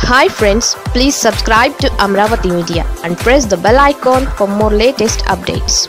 hi friends please subscribe to Amaravati media and press the bell icon for more latest updates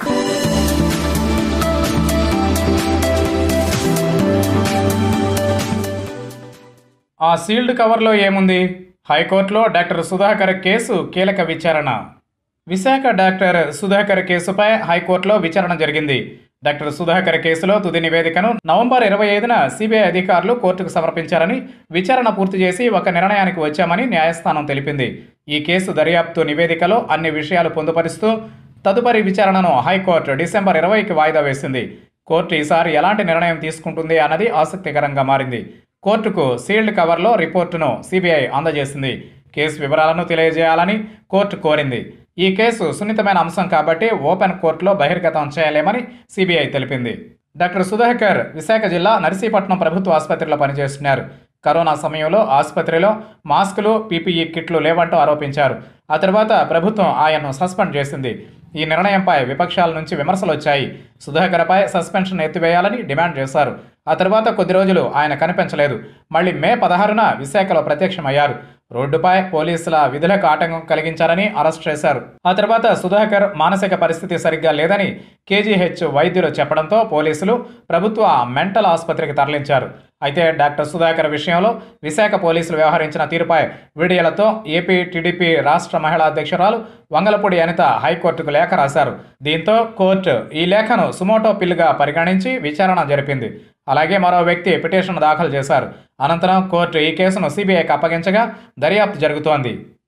ఆ sealed కవర్లో ఏముంది హైకోర్టులో doctor Sudhakar case కీలక విచారణ విశాఖ డాక్టర్ సుధాకర్ కేసుపై హైకోర్టులో విచారణ జరిగింది డాక్టర్ సుధాకర్ కేసులో తుది నివేదికను నవంబర్ ఇరవై ఐదున సిబిఐ అధికారులు కోర్టుకు సమర్పించారని విచారణ పూర్తి చేసి ఒక నిర్ణయానికి వచ్చామని న్యాయస్థానం తెలిపింది ఈ కేసు దర్యాప్తు నివేదికలో అన్ని విషయాలు పొందుపరుస్తూ తదుపరి విచారణను హైకోర్టు డిసెంబర్ ఇరవైకి వాయిదా వేసింది కోర్టు ఈసారి ఎలాంటి నిర్ణయం తీసుకుంటుంది అన్నది ఆసక్తికరంగా మారింది కోర్టుకు సీల్డ్ కవర్లో రిపోర్టును సిబిఐ అందజేసింది కేసు వివరాలను తెలియజేయాలని కోర్టు కోరింది ఈ కేసు సున్నితమైన అంశం కాబట్టి ఓపెన్ కోర్టులో బహిర్గతం చేయలేమని సిబిఐ తెలిపింది డాక్టర్ సుధాకర్ విశాఖ జిల్లా నర్సీపట్నం ప్రభుత్వ ఆసుపత్రిలో పనిచేస్తున్నారు కరోనా సమయంలో ఆసుపత్రిలో మాస్కులు పీపీఈ కిట్లు లేవంటూ ఆరోపించారు ఆ తర్వాత ప్రభుత్వం ఆయన్ను సస్పెండ్ చేసింది ఈ నిర్ణయంపై విపక్షాల నుంచి విమర్శలు వచ్చాయి సుధాకర్పై సస్పెన్షన్ ఎత్తివేయాలని డిమాండ్ చేశారు ఆ తర్వాత కొద్ది రోజులు ఆయన కనిపించలేదు మళ్ళీ మే పదహారున విశాఖలో ప్రత్యక్షమయ్యారు రోడ్డుపై పోలీసుల విధులకు ఆటంకం కలిగించారని అరెస్ట్ చేశారు ఆ తర్వాత సుధాకర్ మానసిక పరిస్థితి సరిగ్గా లేదని కేజీహెచ్ వైద్యులు చెప్పడంతో పోలీసులు ప్రభుత్వ మెంటల్ ఆసుపత్రికి తరలించారు అయితే డాక్టర్ సుధాకర్ విషయంలో విశాఖ పోలీసులు వ్యవహరించిన తీరుపై వీడియోలతో ఏపీ టీడీపీ రాష్ట్ర మహిళా అధ్యక్షురాలు వంగలపూడి అనిత హైకోర్టుకు లేఖ రాశారు దీంతో కోర్టు ఈ లేఖను సుమోటో పిల్లుగా పరిగణించి విచారణ జరిపింది అలాగే మరో వ్యక్తి పిటిషన్ దాఖలు చేశారు అనంతరం కోర్టు ఈ కేసును సిబిఐకి అప్పగించగా దర్యాప్తు జరుగుతోంది